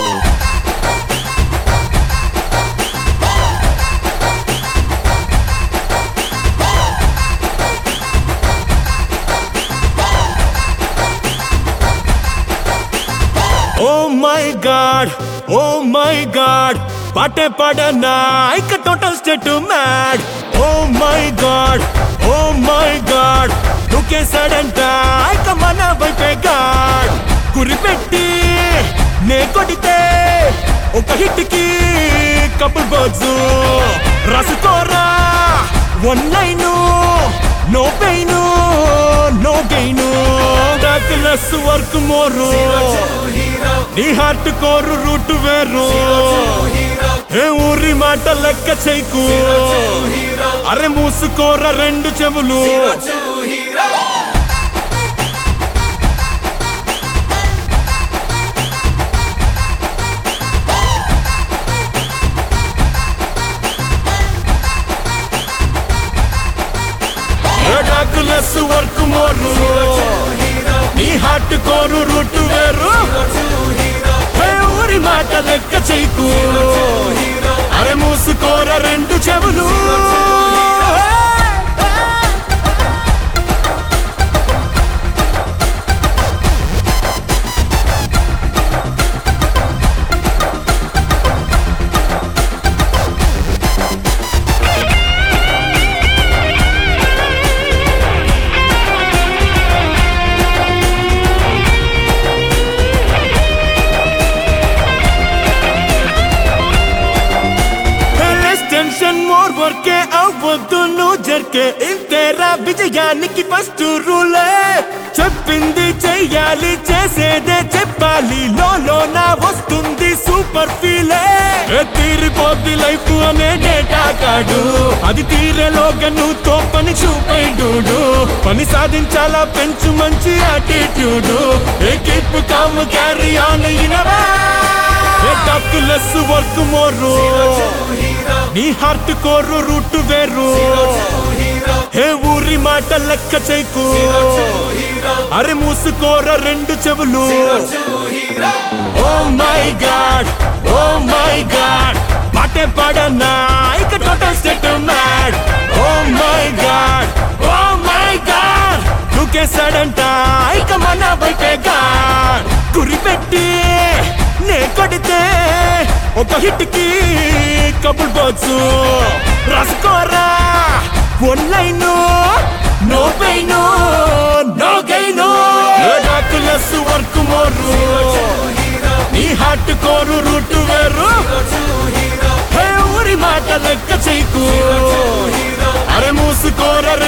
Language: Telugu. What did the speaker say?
oh my God oh my God పాటే పడనా ఇక total state mad oh my God oh my God దూకేశాడంట ఇక మన వైపే గాడ్ గురిపెట్టి నే కొడితే ఒక హిట్ కి కపుల్ బర్డ్స్ రాసుకోరా one line no pain no gain డాక్లెస్ వర్క్ మోరు నీ హార్ట్ కోరు రూట్ వేరు ఏ ఊరి మాట లెక్క చేయకు అరే మూసుకోర రెండు చెవులు డాక్లెస్ వర్క్ మోరు నీ హార్ట్ కోరు రూట్ వేరు ఏ ఊరి మాట లెక్క చేయకు అరే మూసుకోర రెండు చెవులు లెస్ టెన్షన్ మోర్ వర్కే అవ్వద్దు నువ్వు జర్కే ఇంతేరా విజయానికి ఫస్ట్ రూలే చెప్పింది చెయ్యాలి చేసేదే చెప్పాలి లోలో నా వస్తుంది సూపర్ ఫీలే ఏ తీరిపోద్ది లైఫ్ అనే డేటా కాడు అది తీరేలోగా నువ్వు తో పని చూపేడు పని సాధించాలా పెంచు మంచి యాటిట్యూడ్ ఏ కీప్ కామ్ క్యారీ ఆన్ ఇనవా ఏ డాక్యులెస్ వర్క్ మోరు నీ హార్ట్ కోరు రూట్ వేరు హే ఊరి మాట లెక్క చేయకు అరే మూసుకోర రెండు చెవులు oh my God oh my God పాటే పడనా ఇక total state mad oh my God oh my God దూకేశాడంట ఇక మన బయటే గాడ్ గురి పెట్టి నే కొడితే ఒక హిట్ కి కపుల్ బోట్స్ రాసుకోరా one line no pain no gain డాక్యులెస్ వర్క్ మోరు నీ హార్ట్ కోరు రూట్ వేరు ఏ ఊరి మాట లెక్క చేయకు అరే మూసుకోర